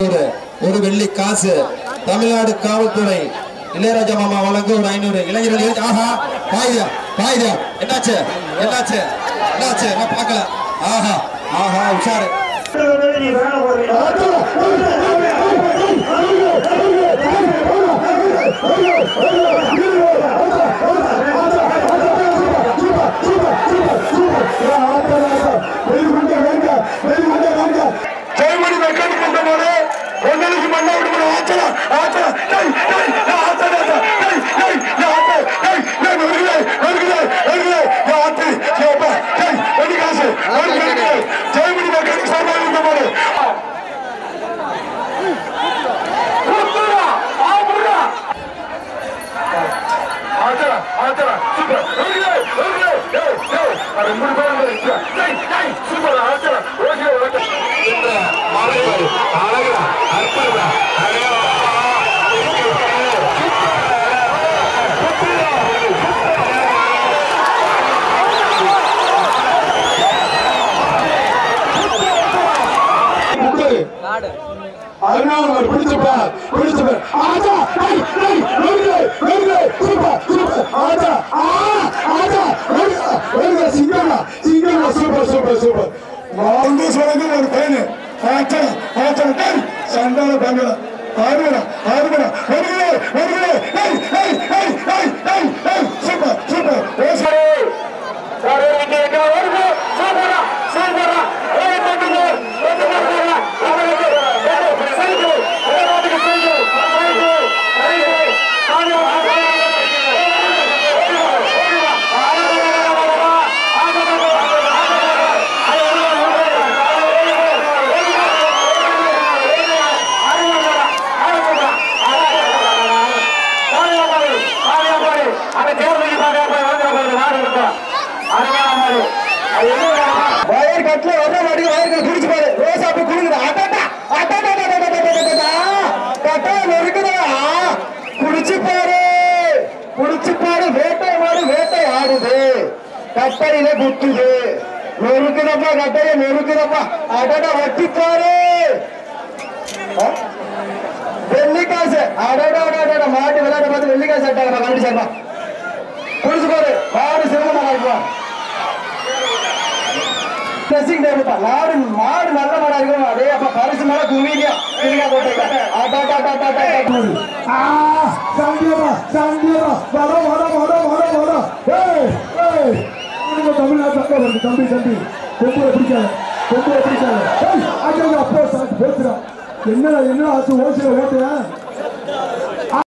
ஒரு ஒரு வெள்ளி காசு தமிழ்நாடு காவல்துறை இளையராஜா மாமா வழங்க ஒரு ஐநூறு இளைஞர்கள் எழுதி- ஆஹா பாயுதா பாயுதா என்னாச்சு என்னாச்சு என்னாச்சு நான் பார்க்கல ஆஹா ஆஹா உஷாரு ஜெயமணி மெக்கானிக் கொண்டபோது ஒன்னலுக்கு மண்ணா விட்டு ஆச்சரா ஆச்சரா டேய் டேய் நான் ஆச்சரா டேய் டேய் நான் ஆச்சரா டேய் நான் வருகிறே வருகிறே வருகிறே நான் ஆத்தி ஏப்பா டேய் வெடி காசு வருகிறே ஜெயமணி மெக்கானிக் சார்பா இருந்தபோது ஆச்சரா ஆச்சரா சூப்பர் வருகிறே வருகிறே டேய் டேய் அது மூணு பேர் டேய் டேய் சூப்பர் ஆச்சரா ஓகே ஓகே அருணாமலை பிடிச்சப்பா பிடிச்சப்பா ஆஜா டேய் டேய் வருகிறே வருகிறே சூப்பர் சூப்பர் ஆஜா ஆ ஆஜா வருகிறே வருகிறே சிங்கமா சிங்கமா சூப்பர் சூப்பர் சூப்பர் வந்து சொல்லுங்க ஒரு பையன் ஆச்சா ஆச்சா டேய் சண்டால பங்கள ஆறுமடா ஆறுமடா வருகிறே வருகிறே டேய் டேய் டேய் டேய் டேய் டேய் சூப்பர் சூப்பர் ஓசே சாரே இங்க வருது சூப்பரா சூப்பரா ஏய் தட்டுங்க தட்டுங்க வயர் கட்டில வர மாட்டேங்க வயர் கட்டு குடிச்சு பாரு ரோசா போய் குடிக்குது அட்டா அட்டா கட்டா நொறுக்குதா குடிச்சு பாரு குடிச்சு பாரு வேட்டை மாடு வேட்டை ஆடுது கட்டடியில குத்துது நொறுக்குதப்பா கட்டைய நொறுக்குதப்பா அடடா வட்டி பாரு ஆ? வெள்ளிக்காசு அடடா அடடா மாட்டு விளையாட்ட பார்த்து வெள்ளிக்காசு அட்டாங்க கண்டு சேர்ப்பா குடிச்சு பாரு மாடு சிறந்த மாடா இருக்குவா ட்ரெஸ்ஸிங் டேபிள் தான் மாடு மாடு நல்ல மாடா இருக்கும் அதே அப்ப பரிசு மேல குவிலியா திருக்கா போட்டு ஆட்டா டாட்டா டாட்டா ஆ சந்தியமா சந்தியமா வர வர வர வர வர ஏய் ஏய் நம்ம தமிழ்நாட்டு அக்கா வருது தம்பி தம்பி கொம்புல பிடிக்காத கொம்புல பிடிக்காத ஏய் அக்கா அப்போ சாக்கு போச்சுடா என்ன என்ன ஆச்சு ஓசில ஓட்டுறேன்